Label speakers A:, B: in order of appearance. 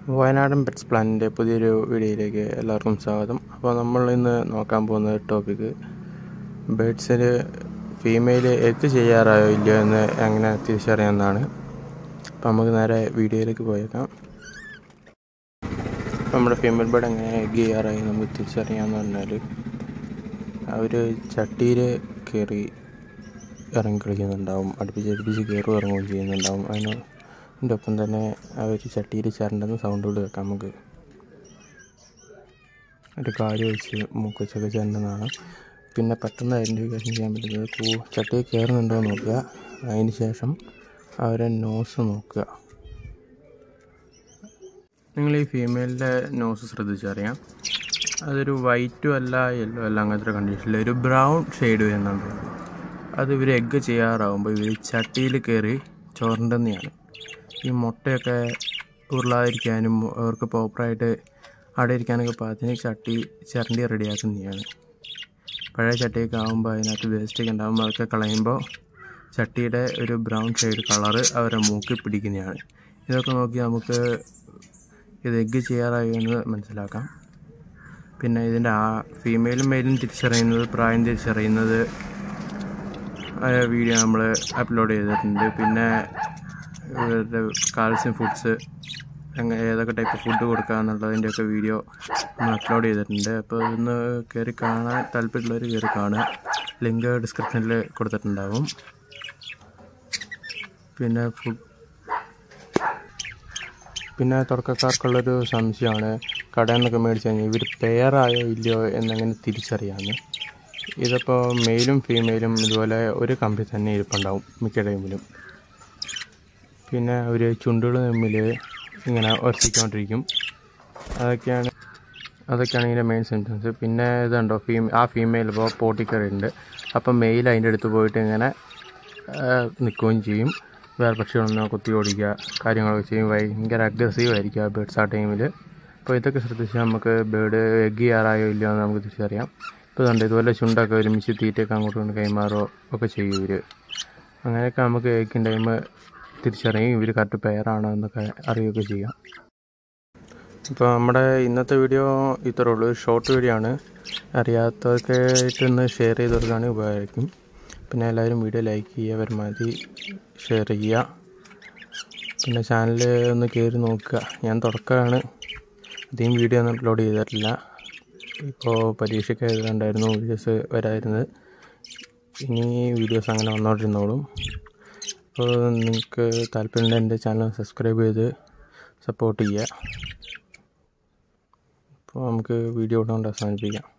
A: വയനാടൻ പെറ്റ്സ് പ്ലാനിൻ്റെ പുതിയൊരു വീഡിയോയിലേക്ക് എല്ലാവർക്കും സ്വാഗതം അപ്പോൾ നമ്മൾ ഇന്ന് നോക്കാൻ പോകുന്ന ടോപ്പിക്ക് ബേഡ്സിൽ ഫീമെയിൽ എഗ് ചെയ്യാറായോ ഇല്ലയോ എന്ന് എങ്ങനെ തിരിച്ചറിയാമെന്നാണ് അപ്പോൾ നമുക്ക് നേരെ വീഡിയോയിലേക്ക് പോയേക്കാം നമ്മുടെ ഫീമെയിൽ ബേഡ് എങ്ങനെ എഗ് ചെയ്യാറായി നമുക്ക് തിരിച്ചറിയാമെന്ന് പറഞ്ഞാൽ അവർ ചട്ടിയിൽ കയറി ഇറങ്ങി കളിക്കുന്നുണ്ടാവും അടുപ്പിച്ച് അടുപ്പിച്ച് കയറും ഇറങ്ങുകയും ചെയ്യുന്നുണ്ടാവും അതിന് അതിൻ്റെ ഒപ്പം തന്നെ അവർ ചട്ടിയിൽ ചരണ്ടെന്ന് സൗണ്ടുകൾ കേൾക്കാം നമുക്ക് ഒരു കാല് വെച്ച് മൂക്ക് വെച്ചൊക്കെ ചരണ്ടെന്നാണ് പിന്നെ പെട്ടെന്ന് ഐഡൻറ്റിഫിക്കേഷൻ ചെയ്യാൻ പറ്റുന്നത് കൂ ചട്ടിയിൽ കയറുന്നുണ്ടോ എന്ന് നോക്കുക അതിന് ശേഷം അവരെ നോസ് നോക്കുക നിങ്ങൾ ഈ ഫീമെയിലിൻ്റെ നോസ് ശ്രദ്ധിച്ചറിയാം അതൊരു വൈറ്റും അല്ല യെല്ലോ അല്ല അങ്ങനത്തെ കണ്ടീഷനിൽ ഒരു ബ്രൗൺ ഷെയ്ഡ് വരുന്നുണ്ട് അത് ഇവർ എഗ്ഗ് ചെയ്യാറാവുമ്പോൾ ഇവർ ചട്ടിയിൽ കയറി ചോറിൻ്റെന്നെയാണ് ഈ മുട്ടയൊക്കെ ഉരുളാതിരിക്കാനും അവർക്ക് പ്രോപ്പറായിട്ട് അവിടെ ഇരിക്കാനൊക്കെ പാകത്തിന് ചട്ടി ചിരണ്ടി റെഡിയാക്കുന്നതാണ് പഴയ ചട്ടിയൊക്കെ ആകുമ്പോൾ അതിനകത്ത് വേസ്റ്റൊക്കെ ഉണ്ടാകുമ്പോൾ അതൊക്കെ കളയുമ്പോൾ ചട്ടിയുടെ ഒരു ബ്രൗൺ ഷെയ്ഡ് കളറ് അവരെ മൂക്കിൽ പിടിക്കുന്നതാണ് ഇതൊക്കെ നോക്കി നമുക്ക് ഇത് എഗ്ഗ് ചെയ്യാറായി എന്ന് മനസ്സിലാക്കാം പിന്നെ ഇതിൻ്റെ ആ ഫീമെയിലും മെയിലും തിരിച്ചറിയുന്നത് പ്രായം തിരിച്ചറിയുന്നത് വീഡിയോ നമ്മൾ അപ്ലോഡ് ചെയ്തിട്ടുണ്ട് പിന്നെ ഇവരുടെ കാൽസ്യം ഫുഡ്സ് എങ്ങനെ ഏതൊക്കെ ടൈപ്പ് ഫുഡ് കൊടുക്കുക എന്നുള്ളതിൻ്റെയൊക്കെ വീഡിയോ നമ്മൾ അപ്ലോഡ് ചെയ്തിട്ടുണ്ട് അപ്പോൾ ഇതൊന്ന് കയറി കാണാൻ താല്പര്യമുള്ളവർ കയറി കാണുക ലിങ്ക് ഡിസ്ക്രിപ്ഷനിൽ കൊടുത്തിട്ടുണ്ടാവും പിന്നെ ഫുഡ് പിന്നെ തുടക്കക്കാർക്കുള്ളൊരു സംശയമാണ് കടയിൽ നിന്നൊക്കെ മേടിച്ച് കഴിഞ്ഞാൽ ഇവർ പെയറായോ ഇല്ലയോ എന്നെങ്ങനെ തിരിച്ചറിയാമെന്ന് ഇതിപ്പോൾ മെയിലും ഫീമെയിലും ഇതുപോലെ ഒരു കമ്പി തന്നെ ഇരിപ്പുണ്ടാവും മിക്ക ടൈമിലും പിന്നെ ഒരു ചുണ്ടുകൾ തമ്മിൽ ഇങ്ങനെ ഉരസിക്കൊണ്ടിരിക്കും അതൊക്കെയാണ് അതൊക്കെയാണ് ഇതിൻ്റെ മെയിൻ സിംറ്റംസ് പിന്നെ ഇതുണ്ടോ ഫീ ആ ഫീമെയിൽ ഇപ്പോൾ പോട്ടിക്കറിയുണ്ട് അപ്പം മെയിൽ അതിൻ്റെ അടുത്ത് പോയിട്ട് ഇങ്ങനെ നിൽക്കുകയും ചെയ്യും വേറെ പക്ഷികളൊന്നും കുത്തി ഓടിക്കുക കാര്യങ്ങളൊക്കെ ചെയ്യും ഭയങ്കര അഗ്രസീവ് ആയിരിക്കും ആ ബേഡ്സ് ആ ടൈമിൽ അപ്പോൾ ഇതൊക്കെ ശ്രദ്ധിച്ചാൽ നമുക്ക് ബേഡ് എഗ് ചെയ്യാറായോ ഇല്ലയോ എന്ന് നമുക്ക് തിരിച്ചറിയാം ഇപ്പോൾ ഇതുണ്ട് ഇതുപോലെ ചുണ്ടൊക്കെ ഒരുമിച്ച് തീറ്റയൊക്കെ അങ്ങോട്ടും ഇങ്ങോട്ട് കൈമാറുകയോ ഒക്കെ ചെയ്യും ഇവർ അങ്ങനെയൊക്കെ നമുക്ക് എഗ്ഗിൻ ടൈം തിരിച്ചറിയും ഇവർ കറക്റ്റ് പെയറാണോ എന്നൊക്കെ അറിയുകയൊക്കെ ചെയ്യാം ഇപ്പോൾ നമ്മുടെ ഇന്നത്തെ വീഡിയോ ഇത്രേ ഉള്ളൂ ഷോർട്ട് വീഡിയോ ആണ് അറിയാത്തവർക്കായിട്ട് ഒന്ന് ഷെയർ ചെയ്ത് കൊടുക്കുകയാണെങ്കിൽ ഉപകാരമായിരിക്കും പിന്നെ എല്ലാവരും വീഡിയോ ലൈക്ക് ചെയ്യുക പരമാവധി ഷെയർ ചെയ്യുക പിന്നെ ചാനൽ ഒന്ന് കയറി നോക്കുക ഞാൻ തുടക്കമാണ് അധികം വീഡിയോ ഒന്നും അപ്ലോഡ് ചെയ്തിട്ടില്ല ഇപ്പോൾ പരീക്ഷയ്ക്ക് എഴുതാണ്ടായിരുന്നു വീഡിയോസ് വരായിരുന്നത് ഇനി വീഡിയോസ് അങ്ങനെ വന്നുകൊണ്ടിരുന്നോളും അപ്പോൾ നിങ്ങൾക്ക് താല്പര്യമുണ്ടെങ്കിൽ എൻ്റെ ചാനൽ സബ്സ്ക്രൈബ് ചെയ്ത് സപ്പോർട്ട് ചെയ്യുക അപ്പോൾ നമുക്ക് വീഡിയോ കൊണ്ട് അവസാനിപ്പിക്കാം